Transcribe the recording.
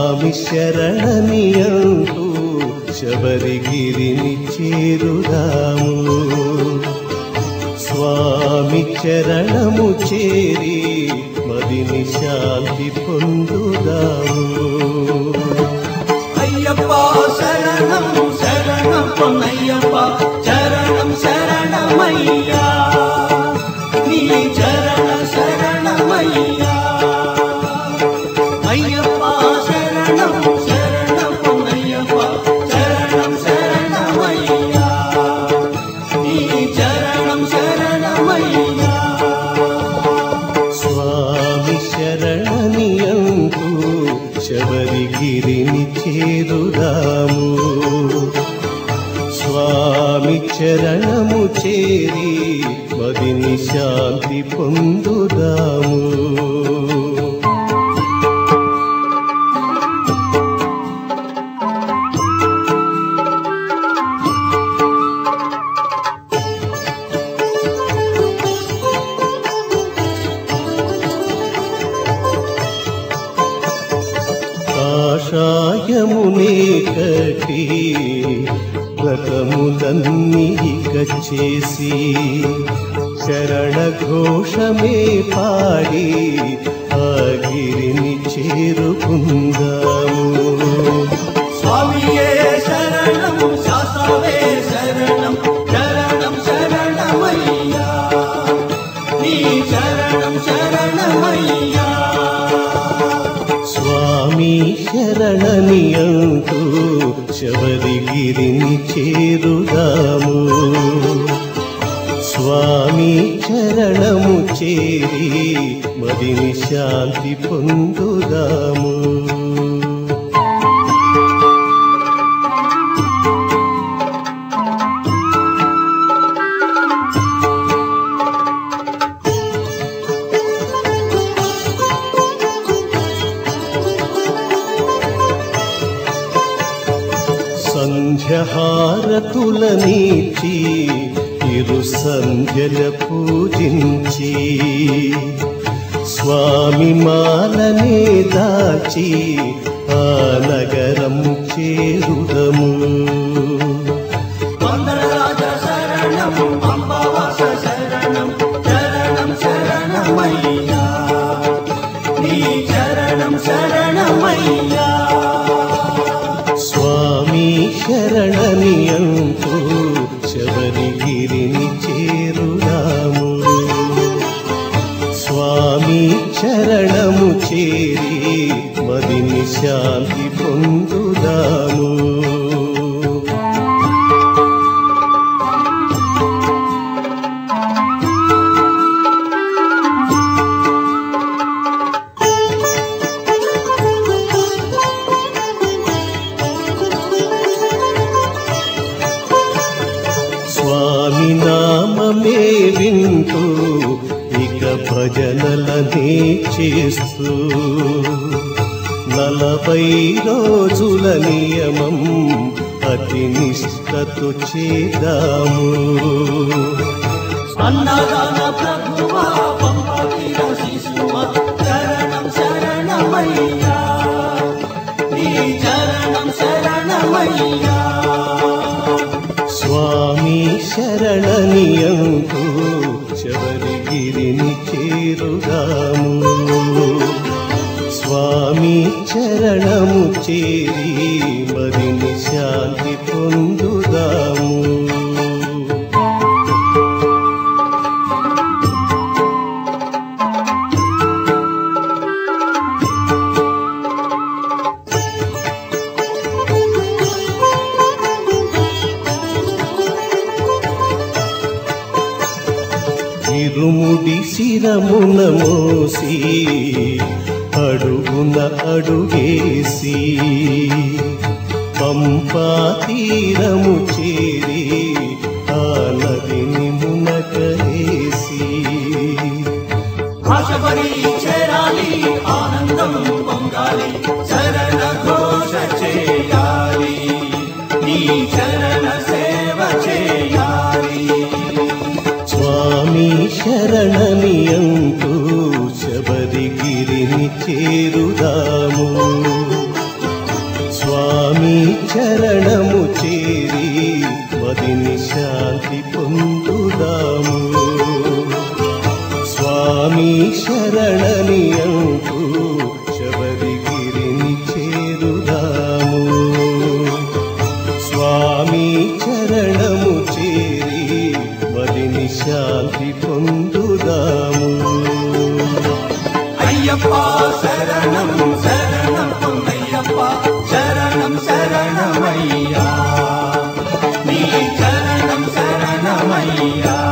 స్వామి శరణనియంటూ శబరిగిరిని చేరుదాము స్వామి చరణము చేరి మదిని శాంతి పొందుదాము అయ్యప్ప శరణం శరణం పొన్నయ్యప్ప శరణం శరణమయ్యా నీ చరణ శరణమయ్యా అయ్యప్ప శరణం శరణం పొన్నయ్యప్ప శరణం శరణమయ్యా నీ చరణం శరణమయ్యా స్వామి శరణనియంటూ శబరిగిరిని చేరుదాము స్వామి చరణము చేరి మదిని శాంతి పొందుదాము కాషాయమునే కటి వ్రతములన్నీ ఇక చేసి శరణ ఘోషమే పాడి ఆ గిరిని చేరుకుందాము స్వామియే శరణం శాస్త్రవే శరణం శరణం శరణమయ్యా నీ శరణం శరణమయ్యా స్వామి శరణనియంటూ శబరిగిరిని చేరుదాము స్వామి చరణము చేరి మదిని శాంతి పొందుదాము సంధ్యహారతులనీచి ఇరు సంధ్యల పూజించి స్వామి మాలనే దాచి ఆ నగరం చేరుదము వందనరాజ శరణం పంపవాస శరణం శరణం శరణమయ్యా నీ శరణం శరణమయ్యా స్వామి శరణనియంటూ శబరిగిరిని చేరుదాము స్వామి చరణము చేరి మదిని శాంతి పొందుదాము స్వామి నామమే వింటూ ఇక భజనలనే చేస్తూ నలభై రోజుల నియమం అతి నిష్ఠతో చేద్దాము అన్నదాన ప్రభువా పంపతీర శిశువ శరణం శరణమయ్యా నీ చరణం శరణమయ్యా స్వామి శరణనియంటూ శబరిగిరిని చేరుదాము స్వామి చరణము చేరి మరిని శాంతి పొందుదాము ఇరుముడి శిరమున మోసి అడుగున అడుగేసి పంపా తీరము చేరి ఆ నదిని మునకలేసి ఆశపడి చేరాలి ఆనందం పొంగాలి శరణ ఘోష చేయాలి నీ చరణ సేవ చేయాలి స్వామి శరణనియంటూ శబరిగిరిని చేరుదాము శరణము చేరి మదిని శాంతి పొందుదాము స్వామి శరణని అంటూ శబరిగిరిని చేరుదాము స్వామి చరణము చేరి మదిని శాంతి పొందుదాము అయ్యప్ప శరణం శరణం పొన్నయ్యప్ప శరణం శరణమయ్యా నీ శరణం శరణమయ్యా